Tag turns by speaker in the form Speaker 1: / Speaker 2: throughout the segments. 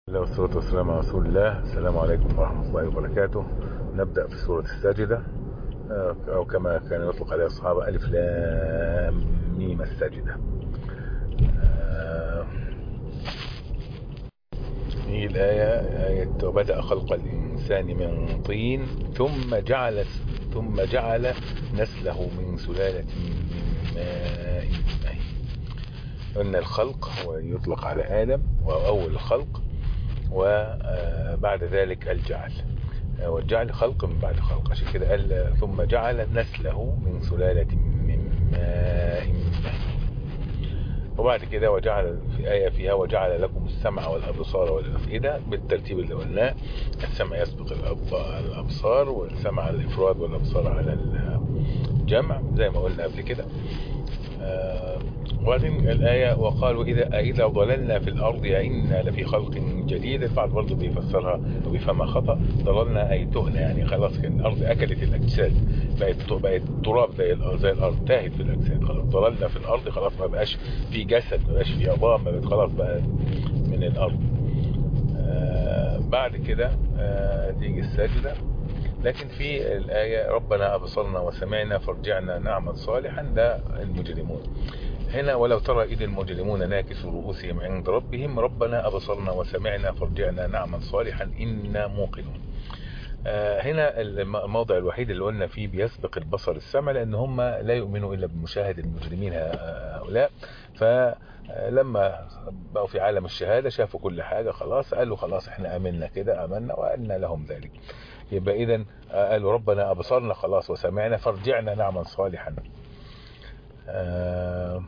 Speaker 1: الله والصلاة والسلام على رسول الله السلام عليكم ورحمة الله وبركاته نبدأ في سورة الساجدة أو كما كان يطلق عليها الصحابة ألف لام ميم الساجدة هي الآية آية وبدأ خلق الإنسان من طين ثم جعل ثم جعل نسله من سلالة من ماء مهين قلنا الخلق هو يطلق على آدم وهو أول الخلق وبعد ذلك الجعل والجعل خلق من بعد خلق عشان كده قال ثم جعل نسله من سلالة من ماء مهين وبعد كده وجعل في آية فيها وجعل لكم السمع والأبصار والأفئدة بالترتيب اللي قلناه السمع يسبق الأبصار والسمع الإفراد والأبصار على الجمع زي ما قلنا قبل كده وبعدين الآية وقالوا إذا إذا ضللنا في الأرض إنا لفي خلق جديد البعض برضه بيفسرها وبيفهمها خطأ ضللنا أي تهنا يعني خلاص كان الأرض أكلت الأجساد بقت بقت تراب زي الأرض زي الأرض تاهت في الأجساد خلاص ضللنا في الأرض خلاص ما بقاش في جسد ما بقاش في عظام ما بقت خلاص بقى من الأرض آه بعد كده آه تيجي الساجدة لكن في الآية ربنا أبصرنا وسمعنا فارجعنا نعمل صالحا ده المجرمون هنا ولو ترى إذ المجرمون ناكسوا رؤوسهم عند ربهم ربنا أبصرنا وسمعنا فارجعنا نعمل صالحا إنا موقنون هنا الموضع الوحيد اللي قلنا فيه بيسبق البصر السمع لأن هم لا يؤمنوا إلا بمشاهد المجرمين هؤلاء فلما بقوا في عالم الشهادة شافوا كل حاجة خلاص قالوا خلاص احنا أمنا كده أمنا وأن لهم ذلك يبقى إذا قالوا ربنا أبصرنا خلاص وسمعنا فارجعنا نعمل صالحا آه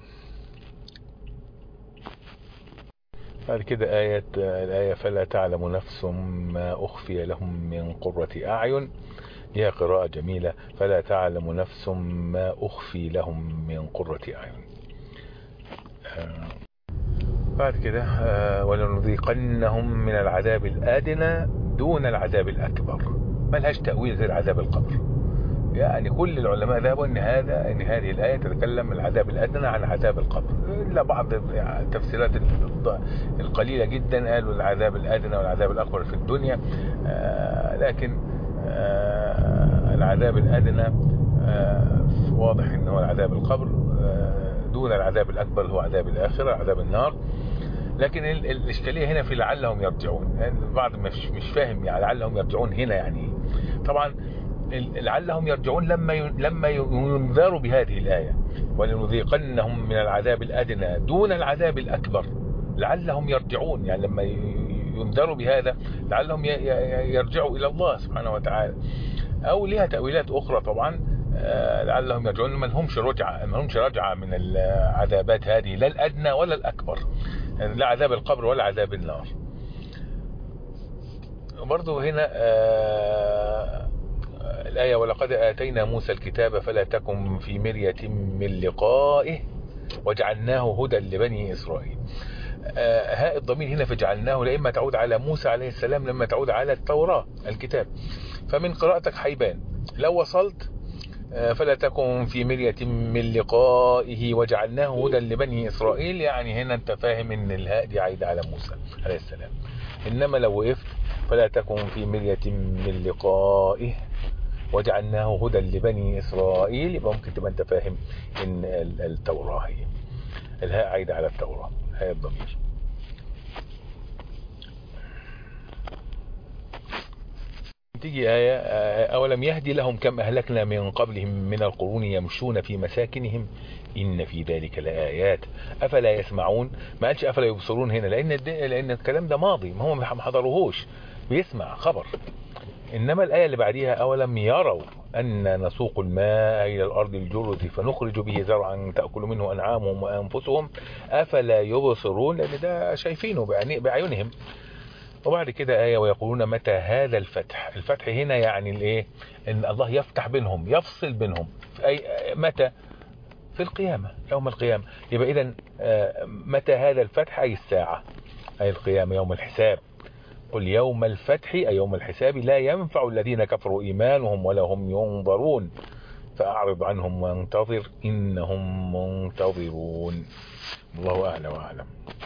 Speaker 1: بعد كده آية الآية فلا تعلم نفس ما أخفي لهم من قرة أعين لها قراءة جميلة فلا تعلم نفس ما أخفي لهم من قرة أعين آه بعد كده آه ولنذيقنهم من العذاب الآدنى دون العذاب الأكبر ملهاش تأويل زي العذاب القبر يعني كل العلماء ذهبوا ان هذا ان هذه الايه تتكلم العذاب الادنى عن عذاب القبر الا بعض التفسيرات القليله جدا قالوا العذاب الادنى والعذاب الاكبر في الدنيا آه لكن آه العذاب الادنى آه واضح ان هو العذاب القبر دون العذاب الاكبر هو عذاب الاخره عذاب النار لكن الاشكاليه هنا في لعلهم يرجعون يعني البعض مش مش فاهم يعني لعلهم يرجعون هنا يعني طبعا لعلهم يرجعون لما لما ينذروا بهذه الآية ولنذيقنهم من العذاب الأدنى دون العذاب الأكبر لعلهم يرجعون يعني لما ينذروا بهذا لعلهم يرجعوا إلى الله سبحانه وتعالى أو لها تأويلات أخرى طبعا لعلهم يرجعون ما لهمش رجعة ما لهمش رجعة من العذابات هذه لا الأدنى ولا الأكبر يعني لا عذاب القبر ولا عذاب النار برضو هنا الآية ولقد آتينا موسى الكتاب فلا تكن في مرية من لقائه وجعلناه هدى لبني إسرائيل هاء الضمير هنا فجعلناه لإما تعود على موسى عليه السلام لما تعود على التوراة الكتاب فمن قراءتك حيبان لو وصلت فلا تكن في مرية من لقائه وجعلناه هدى لبني إسرائيل يعني هنا انت فاهم ان الهاء دي عايدة على موسى عليه السلام إنما لو وقفت فلا تكن في مرية من لقائه وجعلناه هدى لبني إسرائيل يبقى ممكن تبقى انت فاهم ان التوراة هي الهاء عايدة على التوراة هاء الضمير تيجي آية أولم يهدي لهم كم أهلكنا من قبلهم من القرون يمشون في مساكنهم إن في ذلك لآيات أفلا يسمعون ما قالش أفلا يبصرون هنا لأن لأن الكلام ده ماضي ما هم ما حضروهوش بيسمع خبر إنما الآية اللي بعديها أولم يروا أن نسوق الماء إلى الأرض الجرز فنخرج به زرعا تأكل منه أنعامهم وأنفسهم أفلا يبصرون لأن ده شايفينه بعيونهم وبعد كده آية ويقولون متى هذا الفتح الفتح هنا يعني الايه ان الله يفتح بينهم يفصل بينهم في أي متى في القيامة يوم القيامة يبقى اذا متى هذا الفتح أي الساعة أي القيامة يوم الحساب قل يوم الفتح أي يوم الحساب لا ينفع الذين كفروا إيمانهم ولا هم ينظرون فأعرض عنهم وانتظر إنهم منتظرون الله أعلى وأعلم